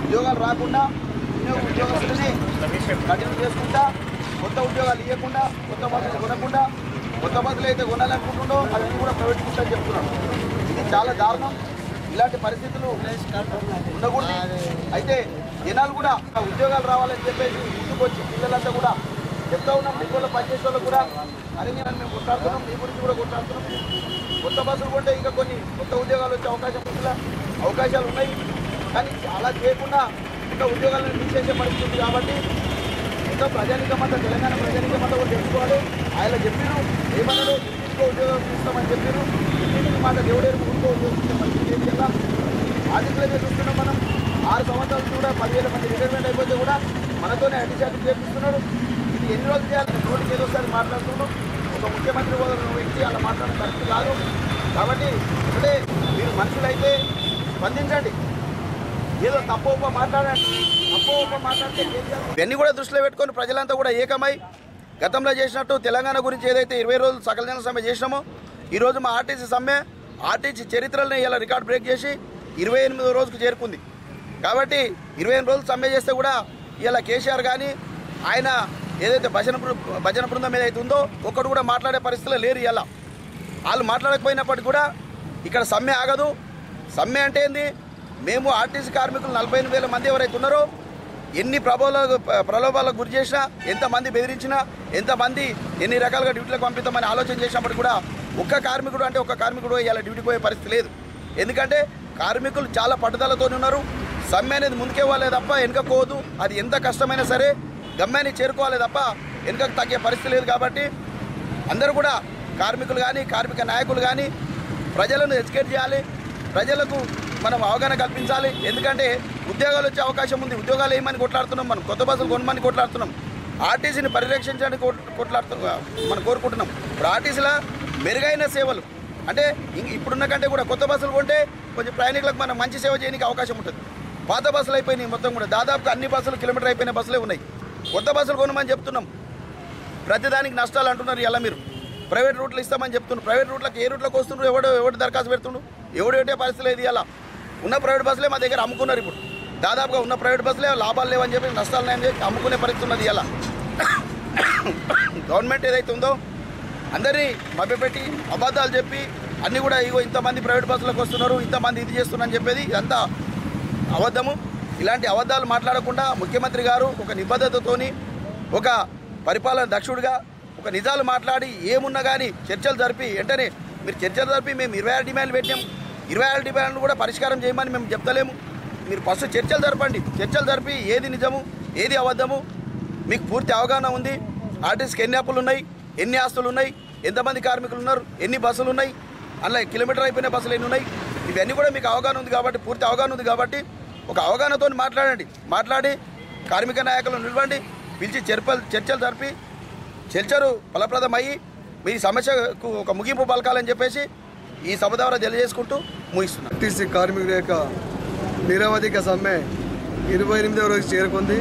ఉద్యోగాలు రాకుండా ఉన్న ఉద్యోగస్తులని కంటిన్యూ చేసుకుంటా కొత్త ఉద్యోగాలు ఇవ్వకుండా కొత్త బస్సులు కొనకుండా కొత్త బస్సులు అయితే కొనాలనుకుంటుండో అవన్నీ కూడా ప్రైవేట్ కుంటని చెప్తున్నాడు ఇది చాలా దారుణం ఇలాంటి పరిస్థితులు ఉండకూడదు అయితే జనాలు కూడా ఉద్యోగాలు రావాలని చెప్పేసి ముందుకు వచ్చి పిల్లలంతా కూడా చెప్తా ఉన్నాం మీ వాళ్ళు పనిచేసే వాళ్ళు కూడా అని నేను మేము కొట్లాడుతున్నాం మీ గురించి కూడా కొట్లాడుతున్నాం కొత్త బస్సులు కొంటే ఇంకా కొన్ని కొత్త ఉద్యోగాలు వచ్చే అవకాశం ఉంటుందా అవకాశాలు ఉన్నాయి కానీ అలా చేయకుండా ఇంకా ఉద్యోగాలను తీసేసే పరిస్థితి ఉంది కాబట్టి ఇంకా ప్రజానికమంతా తెలంగాణ ప్రజానికమంతా కూడా తెలుసుకోవాలి ఆయన చెప్పారు ఏమన్నాడు ఇంటికో ఉద్యోగం ఇస్తామని చెప్పారు ఇంటికి మాట దేవుడేరు ఊరికో ఉద్యోగం ఇస్తామని చెప్పి కదా ఆదిత్యమే చూస్తున్నాం మనం ఆరు సంవత్సరాలు కూడా పదివేల మంది రిటైర్మెంట్ అయిపోతే కూడా మనతోనే అన్ని శాతం చేపిస్తున్నారు ఇది ఎన్ని రోజులు చేయాలి నోటికి ఏదో ఒకసారి మాట్లాడుతున్నాం ఒక ముఖ్యమంత్రి హోదాలో ఉన్న వ్యక్తి అలా మాట్లాడడం కరెక్ట్ కాదు కాబట్టి ఒకటే మీరు మనుషులైతే స్పందించండి ఏదో తప్పు ఒప్ప మాట్లాడండి తప్పు ఒప్ప మాట్లాడితే కేసీఆర్ ఇవన్నీ కూడా దృష్టిలో పెట్టుకొని ప్రజలంతా కూడా ఏకమై గతంలో చేసినట్టు తెలంగాణ గురించి ఏదైతే ఇరవై రోజులు సకల జన సమ్మె చేసినామో ఈరోజు మా ఆర్టీసీ సమ్మె ఆర్టీసీ చరిత్రని ఇలా రికార్డ్ బ్రేక్ చేసి ఇరవై ఎనిమిదో రోజుకు చేరుకుంది కాబట్టి ఇరవై ఎనిమిది రోజులు సమ్మె చేస్తే కూడా ఇలా కేసీఆర్ కానీ ఆయన ఏదైతే భజన బృ- భజన బృందం ఏదైతే ఉందో ఒక్కడు కూడా మాట్లాడే పరిస్థితిలో లేరు ఇలా వాళ్ళు మాట్లాడకపోయినప్పటికీ కూడా ఇక్కడ సమ్మె ఆగదు సమ్మె అంటే ఏంది మేము ఆర్టీసీ కార్మికులు నలభై ఎనిమిది వేల మంది ఎవరైతే ఉన్నారో ఎన్ని ప్రబోధాలకు ప్రలోభాలకు గురి చేసినా ఎంతమంది బెదిరించినా ఎంతమంది ఎన్ని రకాలుగా డ్యూటీలకు పంపిస్తామని ఆలోచన చేసినప్పుడు కూడా ఒక్క కార్మికుడు అంటే ఒక్క కార్మికుడు ఇలా డ్యూటీకి పోయే పరిస్థితి లేదు ఎందుకంటే కార్మికులు చాలా పట్టుదలతో ఉన్నారు సమ్మె అనేది ముందుకే వాళ్ళే తప్ప వెనుకపోదు అది ఎంత కష్టమైనా సరే గమ్యాన్ని చేరుకోవాలి తప్ప వెనుకకు తగ్గే పరిస్థితి లేదు కాబట్టి అందరూ కూడా కార్మికులు కానీ కార్మిక నాయకులు కానీ ప్రజలను ఎడ్యుకేట్ చేయాలి ప్రజలకు మనం అవగాహన కల్పించాలి ఎందుకంటే ఉద్యోగాలు వచ్చే అవకాశం ఉంది ఉద్యోగాలు ఏమని కొట్లాడుతున్నాం మనం కొత్త బస్సులు కొనమని కొట్లాడుతున్నాం ఆర్టీసీని పరిరక్షించడానికి కొట్- కొట్లాడుతున్నాం మనం కోరుకుంటున్నాం ఇప్పుడు ఆర్టీసీలో మెరుగైన సేవలు అంటే ఇంక- ఇప్పుడున్న కంటే కూడా కొత్త బస్సులు కొంటే కొంచెం ప్రయాణికులకు మనం మంచి సేవ చేయడానికి అవకాశం ఉంటుంది పాత బస్సులు అయిపోయినాయి మొత్తం కూడా దాదాపుగా అన్ని బస్సులు కిలోమీటర్ అయిపోయిన బస్సులే ఉన్నాయి కొత్త బస్సులు కొనమని చెప్తున్నాం ప్రతిదానికి నష్టాలు అంటున్నారు ఇలా మీరు ప్రైవేట్ రూట్లు ఇస్తామని చెప్తున్నారు ప్రైవేట్ రూట్లకు ఏ రూట్లకు వస్తుండ్రు ఎవడు ఎవడు దరఖాస్తు పెడుతుండ్రు ఎవడు పెట్టే పరిస్థితి లేదు ఇలా ఉన్న ప్రైవేట్ బస్సులే మా దగ్గర అమ్ముకున్నారు ఇప్పుడు దాదాపుగా ఉన్న ప్రైవేట్ బస్సులే లాభాలు లేవని చెప్పి నష్టాలు లేవని చెప్పి అమ్ముకునే పరిస్థితి ఉన్నది ఇలా గవర్నమెంట్ ఏదైతే ఉందో అందరినీ మభ్యపెట్టి అబద్ధాలు చెప్పి అన్నీ కూడా ఇగో ఇంతమంది ప్రైవేట్ బస్సులకు వస్తున్నారు ఇంతమంది ఇది చేస్తున్నారని చెప్పేది ఇదంతా అబద్ధము ఇలాంటి అబద్ధాలు మాట్లాడకుండా ముఖ్యమంత్రి గారు ఒక నిబద్ధతతోని ఒక పరిపాలన దక్షుడిగా ఒక నిజాలు మాట్లాడి ఏమున్నా కానీ చర్చలు జరిపి వెంటనే మీరు చర్చలు జరిపి మేము ఇరవై ఆరు డిమాండ్లు పెట్టాం ఇరవై ఆరు డిమాండ్లు కూడా పరిష్కారం చేయమని మేము చెప్తలేము మీరు ఫస్ట్ చర్చలు జరపండి చర్చలు జరిపి ఏది నిజము ఏది అబద్ధము మీకు పూర్తి అవగాహన ఉంది ఆర్టీసీకి ఎన్ని అప్పులు ఉన్నాయి ఎన్ని ఆస్తులు ఉన్నాయి ఎంతమంది కార్మికులు ఉన్నారు ఎన్ని బస్సులు ఉన్నాయి అలా కిలోమీటర్ అయిపోయిన బస్సులు ఎన్ని ఉన్నాయి ఇవన్నీ కూడా మీకు అవగాహన ఉంది కాబట్టి పూర్తి అవగాహన ఉంది కాబట్టి ఒక అవగాహనతో మాట్లాడండి మాట్లాడి కార్మిక నాయకులను నిలవండి పిలిచి చర్చలు చర్చలు జరిపి చర్చలు ఫలప్రదమయ్యి మీ సమస్యకు ఒక ముగింపు పలకాలని చెప్పేసి ఈ సభ ద్వారా తెలియజేసుకుంటూ ముగిస్తున్నాను ఆర్టీసీ కార్మికుల యొక్క నిరవధిక సమ్మె ఇరవై ఎనిమిదవ రోజు చేరుకుంది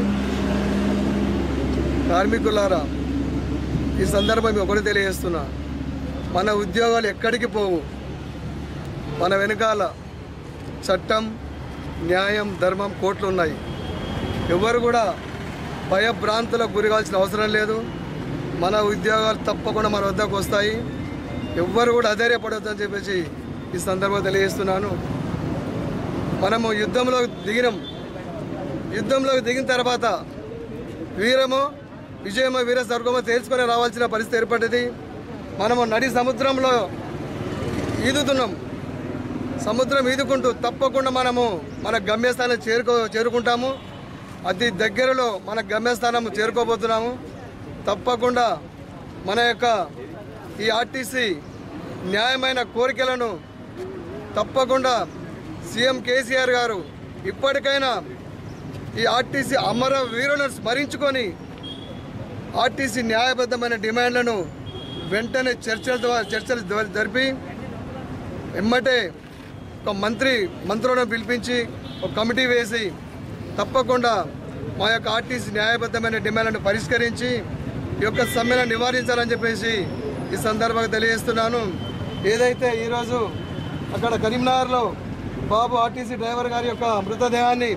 కార్మికులారా ఈ సందర్భం మీకు ఒకటి తెలియజేస్తున్నా మన ఉద్యోగాలు ఎక్కడికి పోవు మన వెనకాల చట్టం న్యాయం ధర్మం కోర్టులు ఉన్నాయి ఎవరు కూడా భయభ్రాంతులకు గురికాల్సిన అవసరం లేదు మన ఉద్యోగాలు తప్పకుండా మన వద్దకు వస్తాయి ఎవ్వరు కూడా అధైర్యపడొద్దు అని చెప్పేసి ఈ సందర్భంగా తెలియజేస్తున్నాను మనము యుద్ధంలో దిగినాం యుద్ధంలోకి దిగిన తర్వాత వీరము విజయమో వీర స్వర్గమో తేల్చుకొని రావాల్సిన పరిస్థితి ఏర్పడ్డది మనము నడి సముద్రంలో ఈదుతున్నాం సముద్రం ఈదుకుంటూ తప్పకుండా మనము మన గమ్యస్థానం చేరుకో చేరుకుంటాము అతి దగ్గరలో మన గమ్యస్థానం చేరుకోబోతున్నాము తప్పకుండా మన యొక్క ఈ ఆర్టీసీ న్యాయమైన కోరికలను తప్పకుండా సీఎం కేసీఆర్ గారు ఇప్పటికైనా ఈ ఆర్టీసీ అమర వీరులను స్మరించుకొని ఆర్టీసీ న్యాయబద్ధమైన డిమాండ్లను వెంటనే చర్చల ద్వారా చర్చలు జ- జరిపి ఎమ్మటే ఒక మంత్రి మంత్రులను పిలిపించి ఒక కమిటీ వేసి తప్పకుండా మా యొక్క ఆర్టీసీ న్యాయబద్ధమైన డిమాండ్లను పరిష్కరించి ఈ యొక్క సమ్మెను నివారించాలని చెప్పేసి ఈ సందర్భంగా తెలియజేస్తున్నాను ఏదైతే ఈరోజు అక్కడ కరీంనగర్లో బాబు ఆర్టీసీ డ్రైవర్ గారి యొక్క మృతదేహాన్ని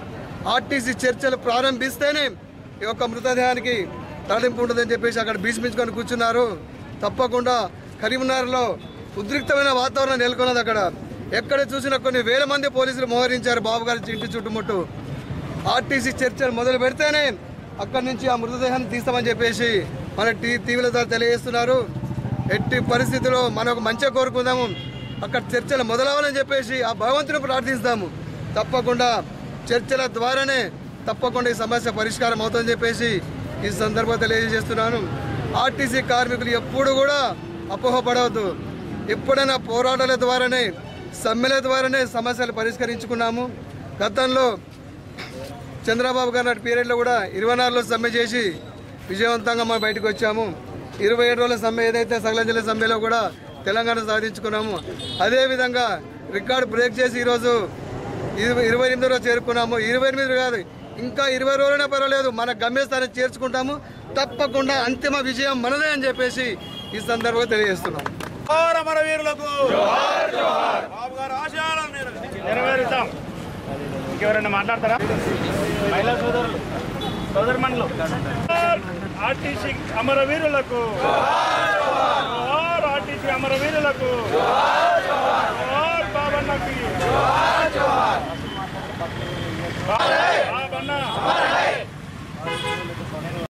ఆర్టీసీ చర్చలు ప్రారంభిస్తేనే ఈ యొక్క మృతదేహానికి తరలింపు ఉంటుందని చెప్పేసి అక్కడ భీష్మించుకొని కూర్చున్నారు తప్పకుండా కరీంనగర్లో ఉద్రిక్తమైన వాతావరణం నెలకొన్నది అక్కడ ఎక్కడ చూసినా కొన్ని వేల మంది పోలీసులు మోహరించారు బాబు గారి ఇంటి చుట్టుముట్టు ఆర్టీసీ చర్చలు మొదలు పెడితేనే అక్కడి నుంచి ఆ మృతదేహాన్ని తీస్తామని చెప్పేసి మన టీ టీవీల ద్వారా తెలియజేస్తున్నారు ఎట్టి పరిస్థితిలో మనకు మంచిగా కోరుకుందాము అక్కడ చర్చలు మొదలవ్వాలని చెప్పేసి ఆ భగవంతుని ప్రార్థిస్తాము తప్పకుండా చర్చల ద్వారానే తప్పకుండా ఈ సమస్య పరిష్కారం అవుతుందని చెప్పేసి ఈ సందర్భంగా తెలియజేస్తున్నాను ఆర్టీసీ కార్మికులు ఎప్పుడు కూడా అపోహపడవద్దు ఎప్పుడైనా పోరాటాల ద్వారానే సమ్మెల ద్వారానే సమస్యలు పరిష్కరించుకున్నాము గతంలో చంద్రబాబు గారు నాటి పీరియడ్లో కూడా ఇరవై నాలుగులో సమ్మె చేసి విజయవంతంగా మనం బయటకు వచ్చాము ఇరవై ఏడు రోజుల సమ్మె ఏదైతే సకల జిల్లా సమ్మెలో కూడా తెలంగాణ సాధించుకున్నాము అదేవిధంగా రికార్డు బ్రేక్ చేసి ఈరోజు ఇరవై ఇరవై ఎనిమిది రోజు చేరుకున్నాము ఇరవై ఎనిమిది కాదు ఇంకా ఇరవై రోజులైనా పర్వాలేదు మన గమ్యస్థానం చేర్చుకుంటాము తప్పకుండా అంతిమ విజయం మనదే అని చెప్పేసి ఈ సందర్భంగా తెలియజేస్తున్నాం జోహార్ అమరవీరులకు బాబు గారు ఆశయాలను నెరవేర్చుతాం. నెరవేరుతాం ఇంకెవరైనా మాట్లాడతారా మహిళా సోదరులు సోదరుమణులు ఆర్టీసీ అమరవీరులకు జోహార్ ఆర్టీసీ అమరవీరులకు